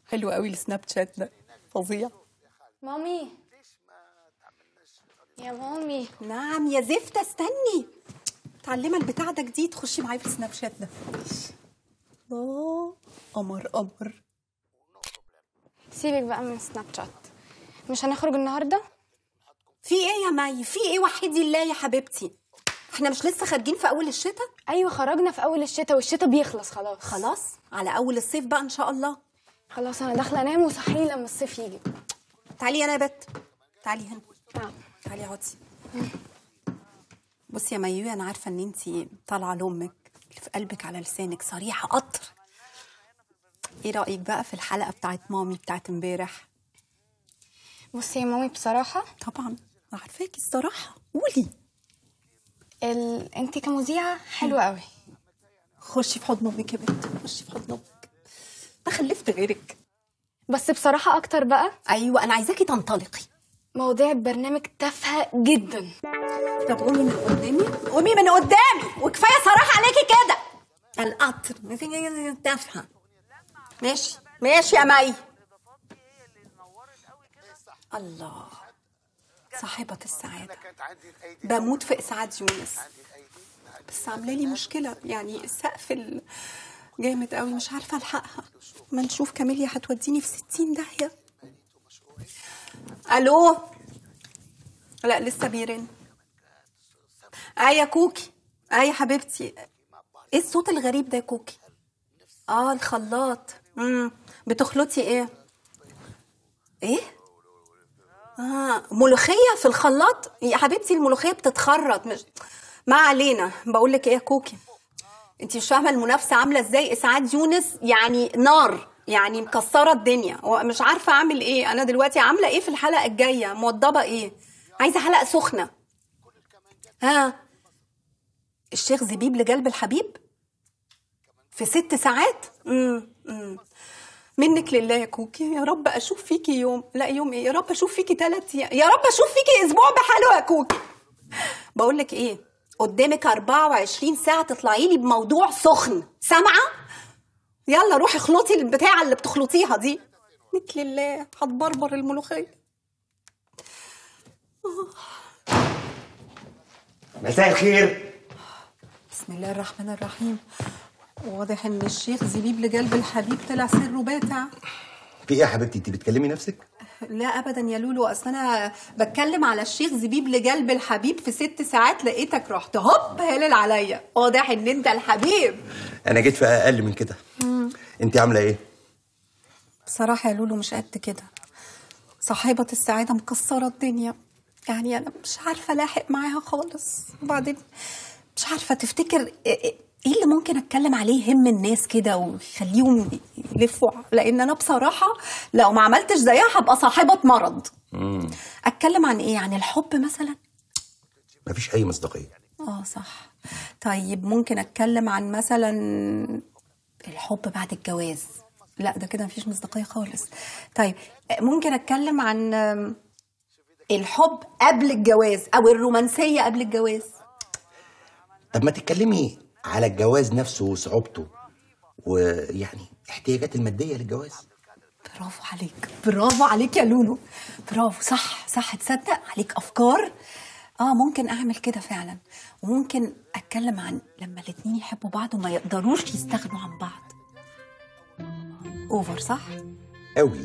حلو قوي السناب شات ده فظيع مامي يا مامي نعم يا زفتة استني متعلمة البتاع ده جديد خشي معايا في السناب شات ده الله قمر قمر سيبك بقى من سناب شات مش هنخرج النهارده في ايه يا مي في ايه وحدي الله يا حبيبتي احنا مش لسه خارجين في اول الشتاء ايوه خرجنا في اول الشتاء والشتاء بيخلص خلاص خلاص على اول الصيف بقى ان شاء الله خلاص انا داخله انام وصحيني لما الصيف يجي تعالي انا يا بت تعالي هنا نعم تعالي اقعدي بصي يا ميوي انا عارفه ان انت طالعه لامك اللي في قلبك على لسانك صريحه قطر ايه رايك بقى في الحلقه بتاعت مامي بتاعت امبارح بصي يا مامي بصراحه طبعا عارفاكي الصراحه قولي ال... انت كمذيعه حلوه قوي خشي في حضن امك يا بنت خشي في حضن امك ما خلفت غيرك بس بصراحه اكتر بقى ايوه انا عايزاكي تنطلقي مواضيع البرنامج تافهه جدا طب قومي من قدامي قومي من قدامي وكفايه صراحه عليكي كده القطر تافهه ماشي ماشي يا مي الله صاحبة السعادة بموت في إسعاد يونس بس عاملة لي مشكلة يعني السقف ال- جامد قوي مش عارفة ألحقها ما نشوف كاميليا هتوديني في ستين داهية ألو لا لسه بيرن آه يا كوكي آه يا حبيبتي ايه الصوت الغريب ده يا كوكي اه الخلاط امم بتخلطي ايه ايه اه ملوخيه في الخلاط يا حبيبتي الملوخيه بتتخرط مش ما علينا بقول لك ايه يا كوكي انت مش فاهمه المنافسه عامله ازاي اسعاد يونس يعني نار يعني مكسره الدنيا ومش عارفه اعمل ايه انا دلوقتي عامله ايه في الحلقه الجايه موضبه ايه عايزه حلقه سخنه ها الشيخ زبيب لجلب الحبيب في ست ساعات امم امم منك لله يا كوكي يا رب اشوف فيكي يوم لا يوم ايه يا رب اشوف فيكي ثلاث ايام يا رب اشوف فيكي اسبوع بحاله يا كوكي بقول لك ايه قدامك 24 ساعه تطلعي لي بموضوع سخن سامعه يلا روحي اخلطي البتاعه اللي بتخلطيها دي منك لله هتبربر الملوخيه مساء الخير بسم الله الرحمن الرحيم واضح ان الشيخ زبيب لجلب الحبيب طلع سره باتع في ايه يا حبيبتي انت بتكلمي نفسك لا ابدا يا لولو اصل انا بتكلم على الشيخ زبيب لجلب الحبيب في ست ساعات لقيتك رحت هوب هلل عليا واضح ان انت الحبيب انا جيت في اقل من كده انت عامله ايه بصراحه يا لولو مش قد كده صاحبة السعادة مكسرة الدنيا يعني أنا مش عارفة ألاحق معاها خالص وبعدين مش عارفة تفتكر إيه إيه اللي ممكن أتكلم عليه يهم الناس كده ويخليهم يلفوا لأن أنا بصراحة لو ما عملتش زيها هبقى صاحبة مرض أتكلم عن إيه؟ عن الحب مثلا؟ مفيش اي مصداقيه اه صح طيب ممكن اتكلم عن مثلا الحب بعد الجواز لا ده كده مفيش مصداقيه خالص طيب ممكن اتكلم عن آم، الحب قبل الجواز او الرومانسيه قبل الجواز طب ما تتكلمي على الجواز نفسه وصعوبته ويعني احتياجات الماديه للجواز برافو عليك برافو عليك يا لولو برافو صح صح تصدق عليك افكار اه ممكن اعمل كده فعلا وممكن اتكلم عن لما الاتنين يحبوا بعض وما يقدروش يستغنوا عن بعض اوفر صح قوي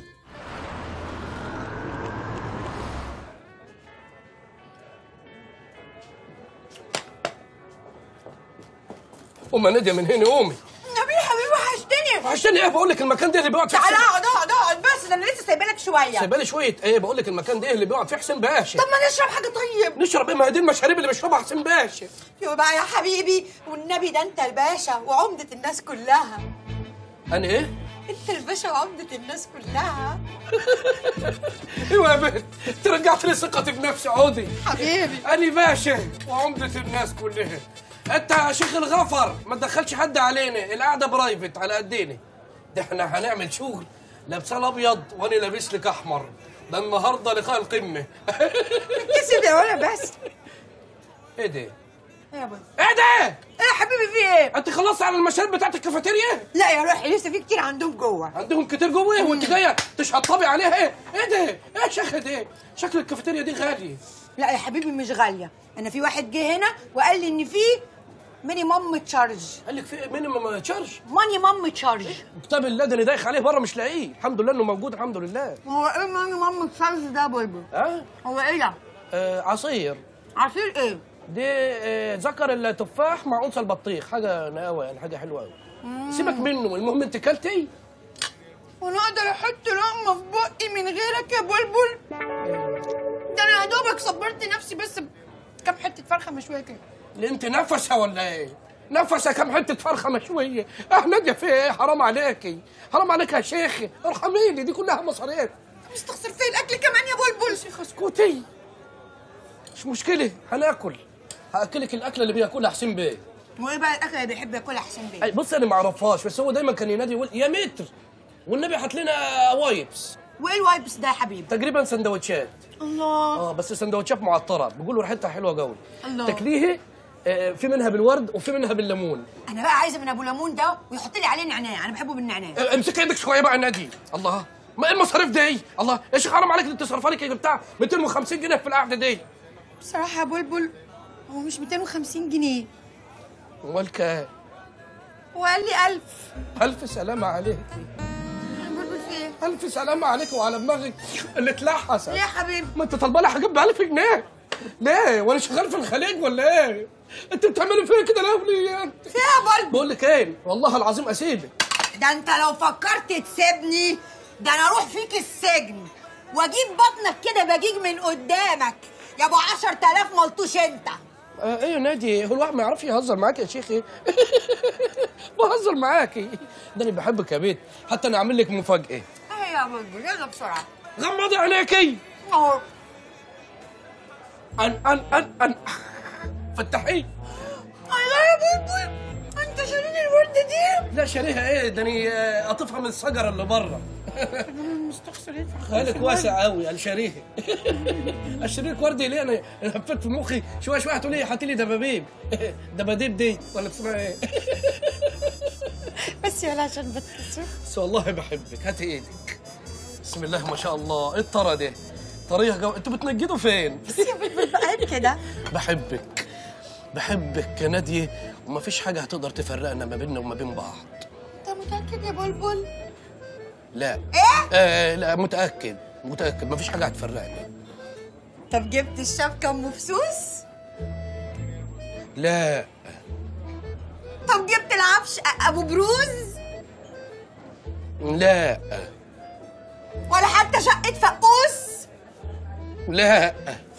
قومي يا ناديه من هنا قومي نبيل حبيبي وحشتني عشان ايه بقول لك المكان ده اللي بيقعد فيه تعالى حسين اقعد اقعد اقعد بس ده انا لسه سايبه لك شويه سايبالي شويه ايه بقول لك المكان ده اللي بيقعد فيه حسين باشا طب ما نشرب حاجه طيب نشرب ايه ما هي دي المشاريب اللي بيشربها حسين باشا يبقى بقى يا حبيبي والنبي ده انت الباشا وعمده الناس كلها انا ايه انت الباشا وعمده الناس كلها ايوه يا بنت انت رجعت لي ثقتي بنفسي عودي حبيبي انا باشا وعمدة الناس كلها انت يا شيخ الغفر ما تدخلش حد علينا القعده برايفت على قدينا ده احنا هنعمل شغل لابسه ابيض وانا لابس لك احمر ده النهارده لقاء القمه كسب يا ولا بس ايه ده ايه يا ابوي ايه ده ايه يا حبيبي في ايه انت خلصت على المشاريب بتاعت الكافيتيريا لا يا روحي لسه في كتير عندهم جوه عندهم كتير جوه وانت جايه تشطبي عليها ايه ايه ده ايه يا شيخ ده شكل الكافيتيريا دي غالي لا يا حبيبي مش غاليه انا في واحد جه هنا وقال لي ان في مينيمم تشارج قال لك في مينيمم تشارج ماني مام تشارج كتاب اللدني دايخ عليه بره مش لاقيه الحمد لله انه موجود الحمد لله هو ايه ماني مام تشارج ده يا بلبل ها هو ايه ده آه عصير عصير ايه دي آه ذكر التفاح مع انثى البطيخ حاجه نقاوه يعني حاجه حلوه قوي سيبك منه المهم انت كلتي وانا اقدر احط لقمه في بقي من غيرك يا بلبل ده انا يا دوبك صبرت نفسي بس كام حته فرخه مشويه كده اللي انت نفسه ولا ايه نفسه كم حته فرخه مشويه اه ناديه في ايه حرام عليكي حرام عليك يا شيخ ارحميني دي كلها مصاريف مستخسر في الاكل كمان يا بلبل شيخ اسكتي مش مشكله هناكل هاكلك الاكله اللي بياكلها حسين بيه وايه بقى الاكل اللي بيحب ياكلها حسين بيه أي بص انا ما اعرفهاش بس هو دايما كان ينادي يقول يا متر والنبي هات لنا وايبس وايه الوايبس ده يا حبيبي تقريبا سندوتشات الله اه بس سندوتشات معطره بيقولوا ريحتها حلوه قوي الله. تاكليه آه، في منها بالورد وفي منها بالليمون انا بقى عايزه من ابو ليمون ده ويحط لي عليه نعناع انا بحبه بالنعناع آه، امسك ايدك شويه بقى نادي الله ما ايه المصاريف دي الله يا شيخ حرام عليك اللي تصرفها لك بتاع 250 جنيه في القعده دي بصراحه يا بلبل هو مش 250 جنيه والك وقال لي 1000 الف سلامه عليك بلبل في ايه الف سلامه عليك وعلى دماغك اللي اتلحست ليه يا حبيبي ما انت طالبه لي حاجات ب 1000 جنيه ليه وانا شغال في الخليج ولا ايه انت بتعملي فيا كده ليه يا انت في ايه يا بلبل بقول لك ايه والله العظيم اسيبك ده انت لو فكرت تسيبني ده انا اروح فيك السجن واجيب بطنك كده بجيج من قدامك يا ابو 10000 ملطوش انت آه ايه يا نادي هو الواحد ما يعرفش يهزر معاك يا شيخ ايه بهزر معاكي ده انا بحبك يا بيت حتى انا اعمل لك مفاجاه اهي يا بلبل يلا بسرعه غمضي عينيكي اهو ان ان ان ان فتحي الله يا بلبل انت شارين الورده دي لا شاريها ايه ده انا قطفها من الشجره اللي بره مستخسر يدفع خيالك واسع قوي انا شاريها اشتري لك وردي ليه انا هفت في مخي شويه شويه هتقولي لي هاتي لي دبابيب دباديب دي ولا اسمها ايه بس يلا عشان بتكسر بس والله بحبك هاتي ايدك بسم الله ما شاء الله ايه الطرى ده طريقه جو... انتوا بتنجدوا فين بس يا بلبل بقى كده بحبك بحبك يا ناديه وما فيش حاجه هتقدر تفرقنا ما بيننا وما بين بعض انت متاكد يا بلبل لا ايه آه لا متاكد متاكد ما فيش حاجه هتفرقنا طب جبت الشبكه ام فسوس لا طب جبت العفش أ- ابو بروز لا ولا حتى شقه فقوس لا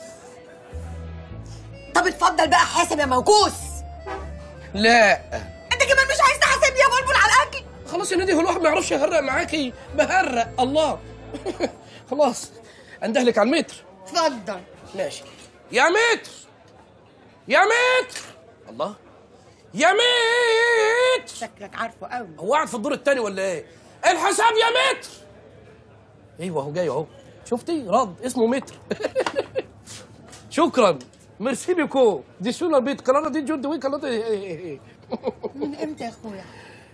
طب اتفضل بقى حاسب يا موكوس لا انت كمان مش عايز تحاسبني يا بلبل على الاكل خلاص يا نادي هو الواحد ما يعرفش يهرق معاكي بهرق الله خلاص اندهلك على المتر اتفضل ماشي يا متر يا متر الله يا متر شكلك عارفه قوي هو قاعد في الدور الثاني ولا ايه الحساب يا متر ايوه هو جاي اهو شفتي رد اسمه متر شكرا ميرسي بيكو دي سونا بيت قرارة دي جود وي قرارة من امتى يا اخويا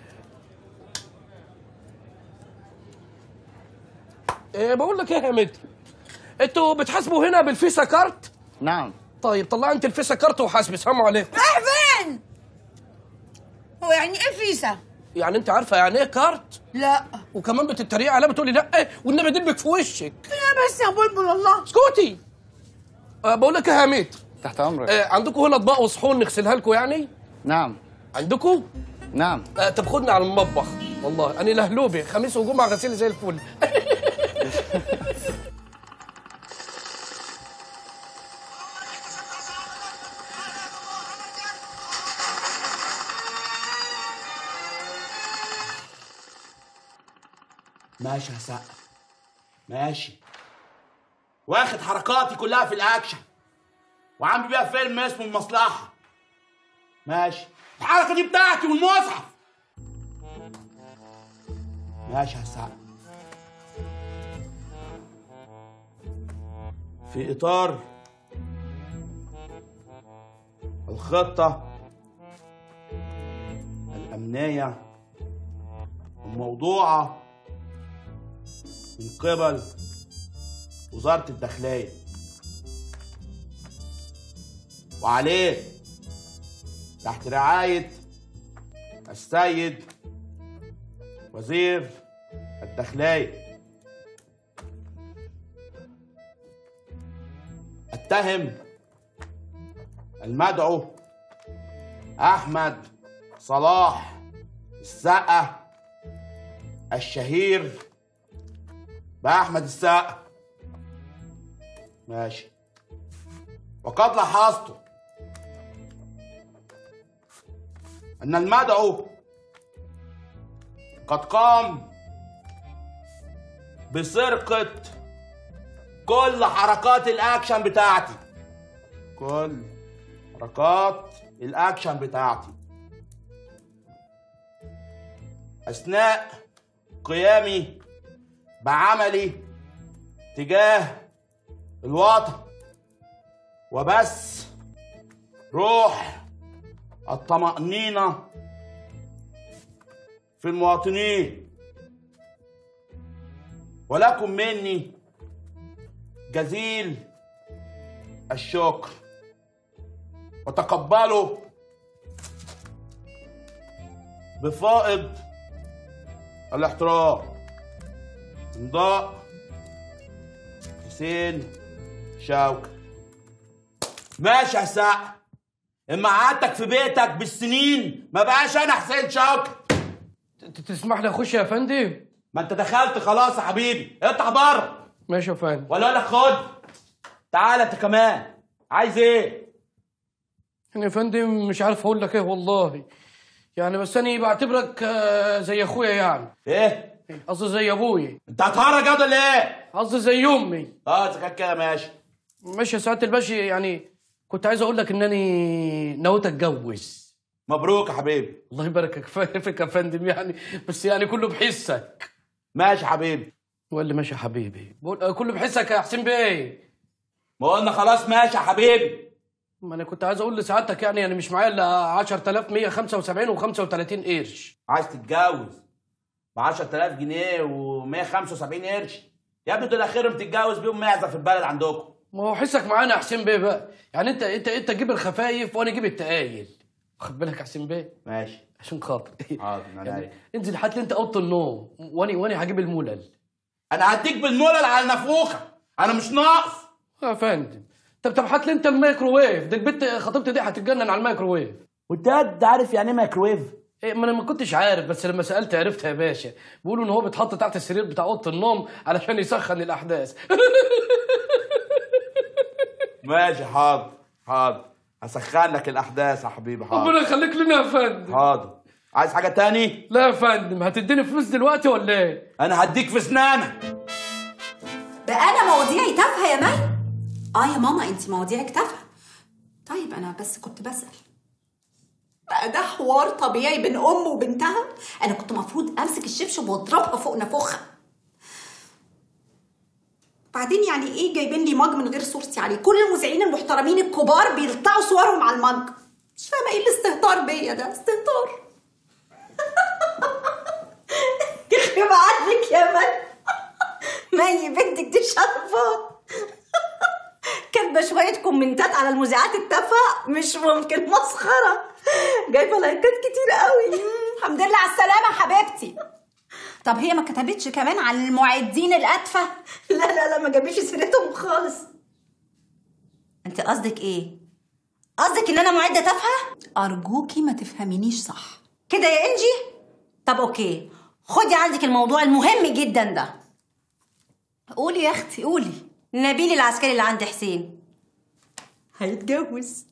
إيه بقول لك ايه يا متر انتوا بتحاسبوا هنا بالفيسا كارت نعم طيب طلع انت الفيسا كارت وحاسبي سلام عليكم رايح فين هو يعني ايه فيسا يعني انت عارفه يعني ايه كارت لا وكمان بتتريق عليها بتقولي لا والنبي دبك في وشك لا بس يا بلبل الله اسكتي أه بقول لك ايه يا متر تحت امرك آه، عندكم هنا اطباق وصحون نغسلها لكم يعني نعم عندكم نعم آه، طب خدني على المطبخ والله انا لهلوبي خميس وجمعه غسيل زي الفل ماشي هسقف ماشي واخد حركاتي كلها في الاكشن وعامل بيها فيلم اسمه المصلحة ماشي الحركة دي بتاعتي والمصحف ماشي هسقف في إطار أمنية وموضوعة من قبل وزارة الداخلية وعليه تحت رعاية السيد وزير الداخلية اتهم المدعو احمد صلاح السقا الشهير باحمد السقا ماشي وقد لاحظت ان المدعو قد قام بسرقه كل حركات الاكشن بتاعتي كل حركات الاكشن بتاعتي اثناء قيامي بعملي تجاه الوطن وبس روح الطمأنينة في المواطنين ولكم مني جزيل الشكر وتقبلوا بفائض الاحترام امضاء حسين شوقي ماشي يا سقا اما قعدتك في بيتك بالسنين ما بقاش انا حسين شوقي ت- تسمح لي اخش يا فندم ما انت دخلت خلاص يا حبيبي اطلع بره ماشي يا فندم ولا اقول لك خد تعالى انت كمان عايز ايه انا يا فندم مش عارف اقول لك ايه والله يعني بس انا بعتبرك آه، زي اخويا يعني ايه قصدي زي ابويا انت هتهرج يا ولا ايه قصدي زي امي اه اذا كان كده ماشي ماشي يا سعاده الباشا يعني كنت عايز اقول لك انني نويت اتجوز مبروك يا حبيبي الله يبارك فيك يا فندم يعني بس يعني كله بحسك ماشي يا حبيبي هو اللي ماشي يا حبيبي بقول آه، كله بحسك يا حسين بيه ما قلنا خلاص ماشي يا حبيبي ما انا كنت عايز اقول لسعادتك يعني انا مش معايا الا 10175 و35 قرش عايز تتجوز ب 10000 جنيه و175 قرش يا ابني دول اخرهم تتجوز بيهم معزه في البلد عندكم ما هو حسك معانا يا حسين بيه بقى يعني انت انت انت جيب الخفايف وانا اجيب التقايل واخد بالك يا حسين بيه ماشي عشان خاطر حاضر، أنا يعني عارف. انزل هات لي انت اوضه النوم وانا وانا هجيب الملل انا هديك بالملل على النافوخه انا مش ناقص يا فندم طب طب هات لي انت الميكروويف ده البت خطيبتي دي هتتجنن على الميكروويف وانت قد عارف يعني ايه مايكرويف إيه ما انا ما كنتش عارف بس لما سالت عرفت يا باشا بيقولوا ان هو بيتحط تحت السرير بتاع اوضه النوم علشان يسخن الاحداث ماشي حاضر حاضر هسخن لك الاحداث يا حبيبي حاضر ربنا يخليك لنا يا فندم حاضر عايز حاجه تاني لا يا فندم هتديني فلوس دلوقتي ولا ايه انا هديك في اسنانك بقى انا مواضيعي تافهه يا مي اه يا ماما انت مواضيعك تافهه طيب انا بس كنت بسال بقى ده حوار طبيعي بين ام وبنتها انا كنت مفروض امسك الشبشب واضربها فوق نافوخها بعدين يعني ايه جايبين لي مج من غير صورتي عليه كل المذيعين المحترمين الكبار بيلطعوا صورهم على المج مش فاهمه ايه الاستهتار بيا ده استهتار يخرب عنك يا مي مي بنتك دي شرفات كاتبه شويه كومنتات على المذيعات التافهه مش ممكن مسخره جايبه لايكات كتير قوي الحمد لله على السلامه حبيبتي طب هي ما كتبتش كمان عن المعدين الاتفه لا لا لا ما جابيش سيرتهم خالص انت قصدك ايه قصدك ان انا معده تافهه ارجوكي ما تفهمينيش صح كده يا انجي طب اوكي خدي عندك الموضوع المهم جدا ده قولي يا اختي قولي نبيل العسكري اللي عند حسين هيتجوز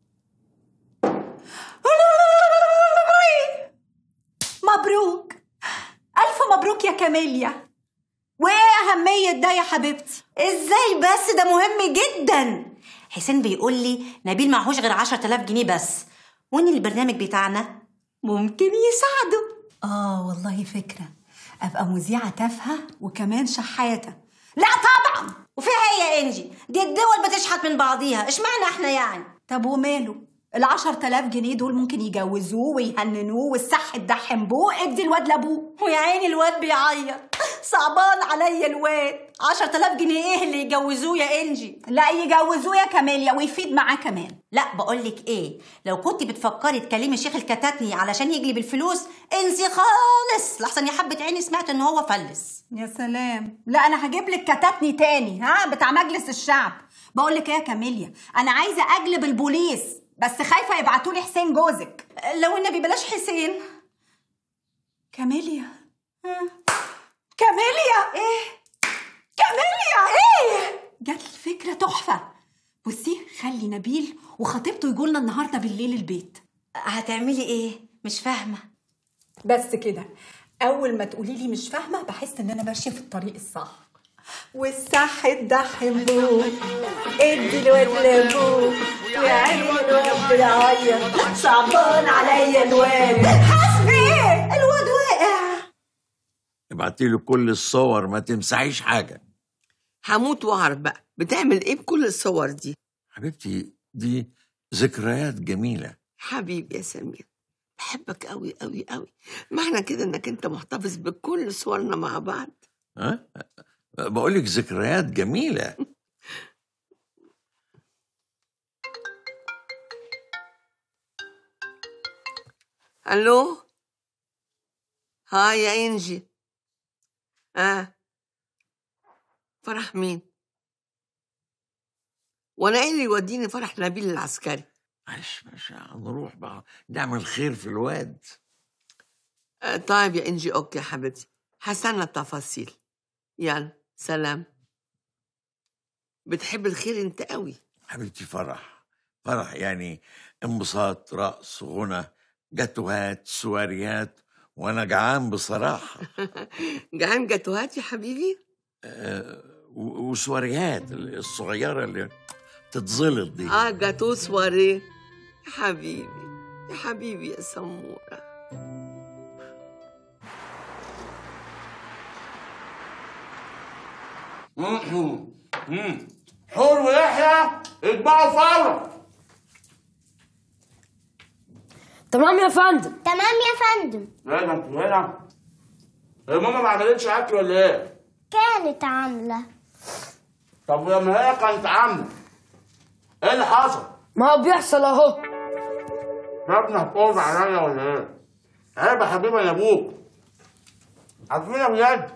مبروك الف مبروك يا كاميليا وايه اهميه ده يا حبيبتي ازاي بس ده مهم جدا حسين بيقول لي نبيل معهوش غير 10000 جنيه بس وان البرنامج بتاعنا ممكن يساعده اه والله فكره ابقى مذيعه تافهه وكمان شحاته لا طبعا وفيها ايه يا انجي دي الدول بتشحت من بعضيها اشمعنى احنا يعني طب وماله ال 10000 جنيه دول ممكن يجوزوه ويهننوه والصح تدحم بوه ادي الواد لابوه ويا عيني الواد بيعيط صعبان عليا الواد 10000 جنيه ايه اللي يجوزوه يا انجي لا يجوزوه يا كاميليا ويفيد معاه كمان لا بقولك ايه لو كنت بتفكري تكلمي شيخ الكتاتني علشان يجلب الفلوس انسي خالص لحسن يا حبه عيني سمعت ان هو فلس يا سلام لا انا هجيب لك كتاتني تاني ها بتاع مجلس الشعب بقول لك ايه يا كاميليا انا عايزه اجلب البوليس بس خايفه يبعتوا لي حسين جوزك لو النبي بلاش حسين كاميليا ها؟ كاميليا ايه كاميليا ايه جات لي فكره تحفه بصي خلي نبيل وخطيبته يجوا لنا النهارده بالليل البيت هتعملي ايه مش فاهمه بس كده اول ما تقولي لي مش فاهمه بحس ان انا ماشيه في الطريق الصح والصح تدحم بوه ادي الواد لابوه ويا عيني الواد بيعيط صعبان عليا الواد حسبي ايه الواد واقع ابعتي له كل الصور ما تمسحيش حاجه هموت واعرف بقى بتعمل ايه بكل الصور دي حبيبتي دي ذكريات جميله حبيبي يا سمير بحبك قوي قوي قوي معنى كده انك انت محتفظ بكل صورنا مع بعض ها بقول لك ذكريات جميله الو هاي يا انجي اه فرح مين وانا ايه اللي يوديني فرح نبيل العسكري معلش معلش نروح بقى نعمل خير في الواد آه طيب يا انجي اوكي يا حبيبتي هستنى التفاصيل يلا سلام بتحب الخير انت قوي حبيبتي فرح فرح يعني انبساط رقص غنى جاتوهات سواريات وانا جعان بصراحه جعان جاتوهات يا حبيبي آه، و- وسواريات الصغيره اللي تتزلط دي اه جاتو سواري يا حبيبي يا حبيبي يا سموره حور ويحيى اجمعوا فورا تمام يا فندم تمام يا فندم ايه ده انتوا هنا هي ماما ما عملتش اكل ولا ايه؟ كانت عاملة طب ولما هي كانت عامله ايه اللي حصل؟ ما هو بيحصل اهو يا ابني هتقوم عليا ولا ايه؟ عيب يا حبيبي يا ابوك عارفين يا ولاد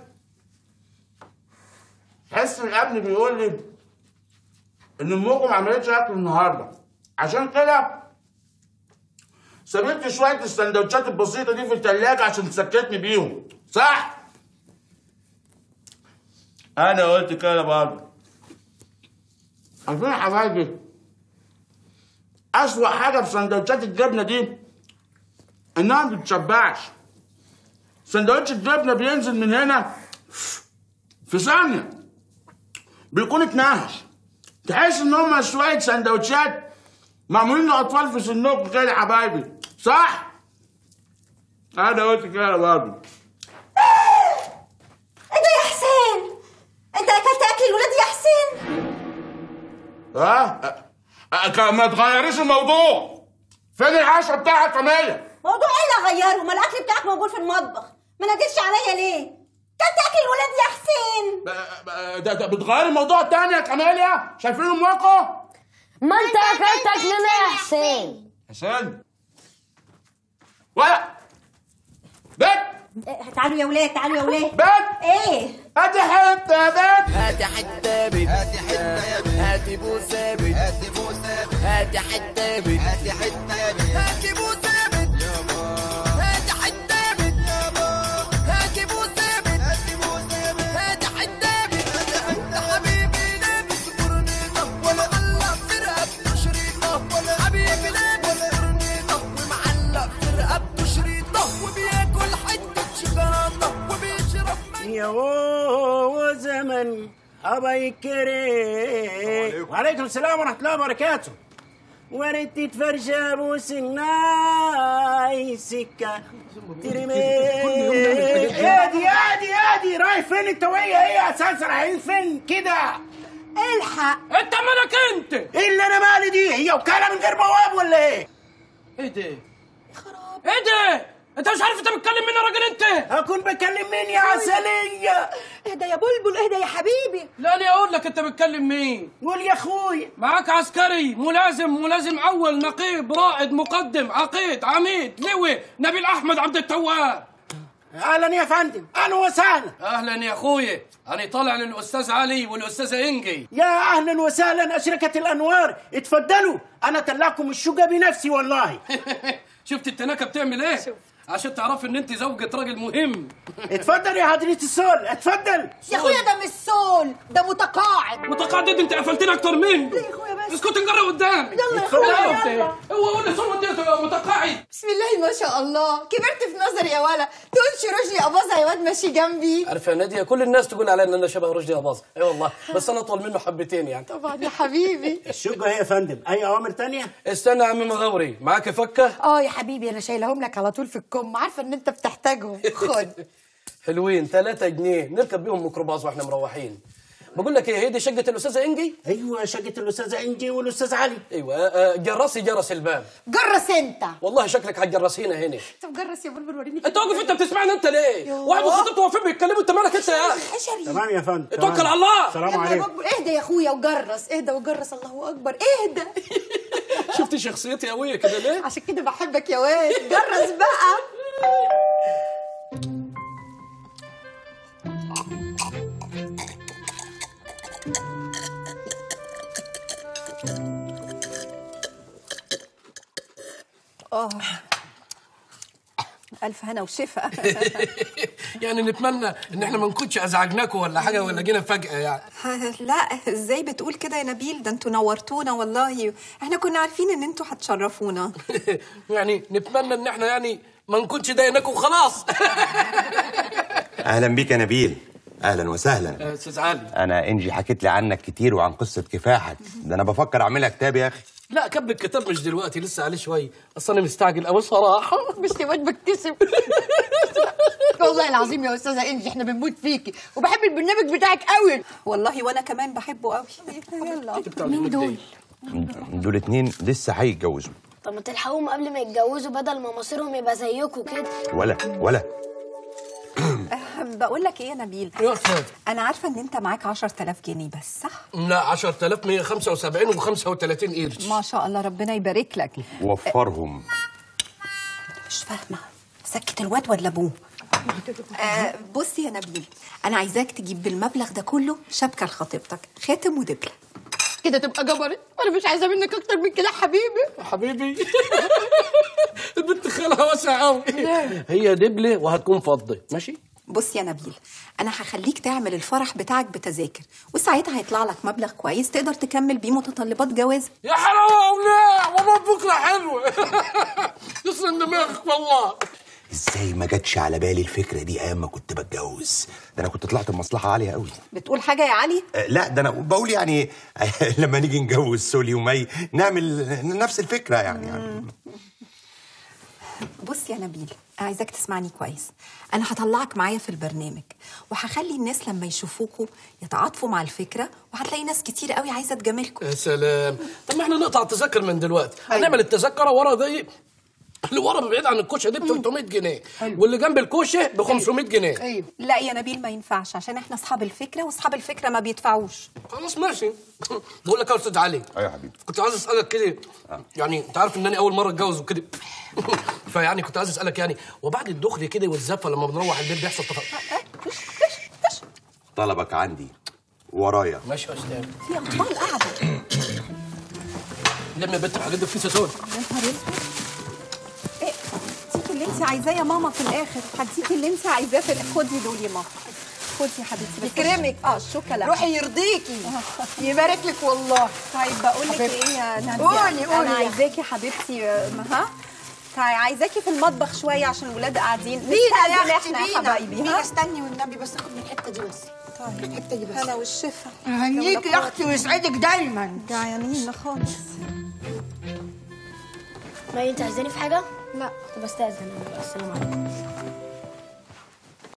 تحس ان ابني بيقول لي ان امكم ما عملتش اكل النهارده عشان كده سابت لي شويه السندوتشات البسيطه دي في الثلاجه عشان تسكتني بيهم صح؟ انا قلت كده برضه عارفين يا حبايبي أسوأ حاجة في سندوتشات الجبنة دي إنها ما بتشبعش سندوتش الجبنة بينزل من هنا في ثانية بيكون اتنهش تحس إن هما شوية سندوتشات معمولين لأطفال في سنكم كده يا حبايبي صح؟ أنا قلت كده برضه ايه ده يا حسين انت اكلت اكل الولاد يا حسين ها؟ أه؟ أه ما تغيريش الموضوع فين العشاء بتاعك يا مية؟ موضوع ايه اللي اغيره ما الاكل بتاعك موجود في المطبخ ما ناديتش عليا ليه كلت اكل الولاد يا حسين ده, ده بتغيري الموضوع تاني يا كاميليا شايفين امكم ما انت اكلت اكلنا يا حسين حسين ولا بيت إيه، تعالوا يا ولاد تعالوا يا ولاد بيت ايه ادي حته يا بيت هاتي حتة بيت هاتي حتة بيت هاتي بوسة بيت هاتي بوسة بيت هاتي حتة بيت هاتي حتة بيت هاتي بوسة بيت هاتي حتة بيت هاتي بوسة بيت هاتي بوسة بيت هاتي حتة بيت انت حبيبي لابس برنيطة ومعلق في رقبته شريطة حبيبي لابس برنيطة ومعلق في رقبته شريطة وبياكل حتة شوكولاتة وبيشرب يا هو زمن أبا كريم وعليكم السلام ورحمة الله وبركاته وريت تتفرج ابو سناي سكة ترمي يادي يادي يادي رايح فين انت وهي هي اساسا رايحين فين كده الحق انت مالك انت ايه اللي انا مالي دي هي وكاله من غير بواب ولا ايه ايه ده ايه ده انت مش عارف انت بتكلم مين يا راجل انت اكون بكلم مين يا عسليه اهدى يا بلبل اهدى يا حبيبي لا انا اقول لك انت بتكلم مين قول يا اخوي معاك عسكري ملازم ملازم اول نقيب رائد مقدم عقيد عميد لواء نبيل احمد عبد التواب اهلا يا فندم اهلا وسهلا اهلا يا اخويا انا طالع للاستاذ علي والاستاذه انجي يا اهلا وسهلا اشركه الانوار اتفضلوا انا طلعكم الشقه بنفسي والله شفت التناكه بتعمل ايه عشان تعرف ان انت زوجة راجل مهم اتفضل يا حضرة السول اتفضل يا اخويا ده مش سول ده متقاعد متقاعد إيه؟ انت قفلتني اكتر منه يا اخويا بس اسكت انجرى قدامي يلا يا اخويا يلا يلا هو قول لي صور وديته متقاعد بسم الله ما شاء الله كبرت في نظري يا ولا تقولش رشدي اباظه يا واد ماشي جنبي عارف يا ناديه كل الناس تقول علي ان انا شبه رشدي اباظه اي والله بس انا اطول منه حبتين يعني طبعا يا حبيبي الشقه هي يا فندم اي اوامر تانية استنى يا عم مغاوري معاك فكه اه يا حبيبي انا شايلهم لك على طول في الكم عارفه ان انت بتحتاجهم خد حلوين 3 جنيه نركب بيهم ميكروباص واحنا مروحين بقول لك ايه هي دي شقه الاستاذه انجي ايوه شقه الاستاذه انجي والاستاذ علي ايوه آه، جرسي جرس الباب جرس انت والله شكلك هتجرسينا هنا طب جرس يا بلبل وريني انت واقف انت بتسمعني انت ليه؟ واحد وخطيبته واقفين بيتكلموا انت مالك انت يا اخي؟ حشري تمام يا فندم اتوكل تمام. على الله. السلام يلا يا عليكم بلبل اهدى يا اخويا وجرس اهدى وجرس الله اكبر اهدى شفت شخصيتي قويه كده ليه؟ عشان كده بحبك يا واد جرس بقى اه الف هنا وشفا يعني نتمنى ان احنا ما نكونش ازعجناكم ولا حاجه ولا جينا فجاه يعني لا ازاي بتقول كده يا نبيل ده انتوا نورتونا والله احنا كنا عارفين ان انتوا هتشرفونا يعني نتمنى ان احنا يعني ما نكونش ضايقناكم خلاص اهلا بيك يا نبيل اهلا وسهلا استاذ علي انا انجي حكيت لي عنك كتير وعن قصه كفاحك ده انا بفكر اعملها كتاب يا اخي لا كب الكتاب مش دلوقتي لسه عليه شويه اصل انا مستعجل قوي صراحه مش يا واد بتكسب والله العظيم يا استاذه انجي احنا بنموت فيكي وبحب البرنامج بتاعك قوي والله وانا كمان بحبه قوي يلا مين دول دول اتنين لسه هيتجوزوا طب ما تلحقوهم قبل ما يتجوزوا بدل ما مصيرهم يبقى زيكم كده ولا ولا بقول لك ايه يا نبيل يا استاذ انا عارفه ان انت معاك 10000 جنيه بس صح لا 10175 و35 قرش ما شاء الله ربنا يبارك لك وفرهم مش فاهمه سكت الواد ولا ابوه آه بصي يا نبيل انا عايزاك تجيب بالمبلغ ده كله شبكه لخطيبتك خاتم ودبله كده تبقى جبرت انا مش عايزه منك اكتر من كده حبيبي حبيبي البنت خالها واسع قوي هي دبله وهتكون فضه ماشي بص يا نبيل انا هخليك تعمل الفرح بتاعك بتذاكر وساعتها هيطلع لك مبلغ كويس تقدر تكمل بيه متطلبات جواز يا حلاوه اولاد والله بكره حلوه يسلم دماغك والله ازاي ما جاتش على بالي الفكره دي ايام ما كنت بتجوز ده انا كنت طلعت بمصلحه عاليه قوي بتقول حاجه يا علي أه، لا ده انا بقول يعني لما نيجي نجوز سولي ومي نعمل نفس الفكره يعني, يعني بص يا نبيل أنا عايزاك تسمعني كويس انا هطلعك معايا في البرنامج وهخلي الناس لما يشوفوكوا يتعاطفوا مع الفكره وهتلاقي ناس كتير قوي عايزه تجاملكوا يا سلام طب ما احنا نقطع التذاكر من دلوقتي هنعمل التذكره ورا دي اللي ورا بعيد عن الكوشه دي ب 300 جنيه واللي جنب الكوشه ب 500 جنيه ايوه لا يا نبيل ما ينفعش عشان احنا اصحاب الفكره واصحاب الفكره ما بيدفعوش خلاص ماشي بقول لك يا استاذ علي ايوه يا حبيبي كنت عايز اسالك كده يعني انت عارف ان انا اول مره اتجوز وكده فيعني كنت عايز اسالك يعني وبعد الدخل كده والزفه لما بنروح البيت بيحصل تفاهم طلبك عندي ورايا ماشي يا استاذ في اطفال قاعده لم يا بنت الحاجات دي في ساسون يا نهار اسود ايه هديكي اللي انت عايزاه يا ماما في الاخر هديكي اللي انت عايزاه في الآخر. خدي دول يا ماما خدي يا حبيبتي بس يكرمك. اه الشوكولا روحي يرضيكي يبارك لك والله طيب بقول لك حبيبتي. ايه يا ناديه قولي- قولي انا يا عايزاكي حبيبتي آه، ها طيب عايزاكي في المطبخ شويه عشان الولاد قاعدين بينا يا نستأذن اختي احنا يا بينا حبايبي بينا ها استني والنبي بس اخد من الحته دي بس طيب الحته دي بس هلا والشفا هنيك يا اختي ويسعدك دايما جعانين خالص ما انت عايزاني في حاجه لا طب استاذن السلام عليكم